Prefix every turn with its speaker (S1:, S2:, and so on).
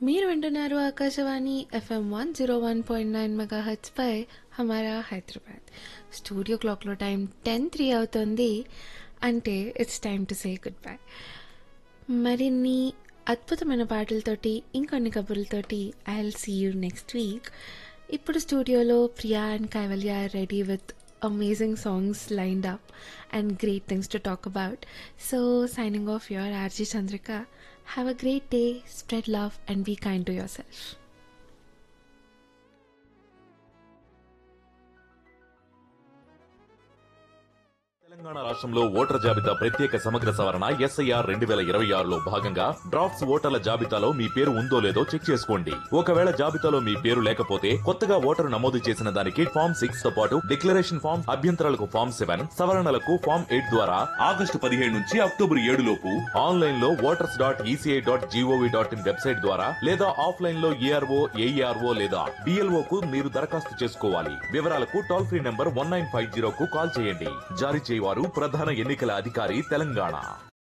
S1: మీరు వింటున్నారు Akashvani FM one zero one point nine mega పై హమారా హైదరాబాద్ స్టూడియో క్లాక్లో టైం టెన్ త్రీ అవుతుంది అంటే it's time to say good bye మరిన్ని అద్భుతమైన పాటలతోటి ఇంకొన్ని కబుర్లతోటి I will see you next week ఇప్పుడు స్టూడియోలో Priya and Kaivalya ready with amazing songs lined up and great things to talk about. So, signing off your RJ Chandrika. Have a great day, spread love, and be kind to yourself.
S2: Telangana రాష్ట్రంలో voter జాబితా ప్రత్యేక సమగ్ర సవరణ SIR రెండు వేల ఇరవై ఆరులో భాగంగా డ్రాఫ్ట్స్ ఓటర్ల జాబితాలో మీ పేరు ఉందో లేదో చెక్ చేసుకోండి ఒకవేళ జాబితాలో మీ పేరు లేకపోతే కొత్తగా ఓటరు నమోదు చేసిన దానికి ఫామ్ సిక్స్ తో పాటు డిక్లరేషన్ ఫామ్ అభ్యంతరాలకు ఫామ్ సెవెన్ సవరణలకు ఫామ్ ఎయిట్ ద్వారా ఆగస్టు పదిహేడు నుంచి అక్టోబర్ ఏడు లోపు ఆన్లైన్ లో voters dot ECI dot GOV dot in website ద్వారా లేదా ఆఫ్లైన్ లో ఏఆర్ఓ ఏఈఆర్ఓ లేదా డిఎల్ఓ కు మీరు దరఖాస్తు చేసుకోవాలి వివరాలకు toll free number one nine five zero కు కాల్ చేయండి జారీ చేయవారు ప్రధాన ఎన్నికల అధికారి తెలంగాణ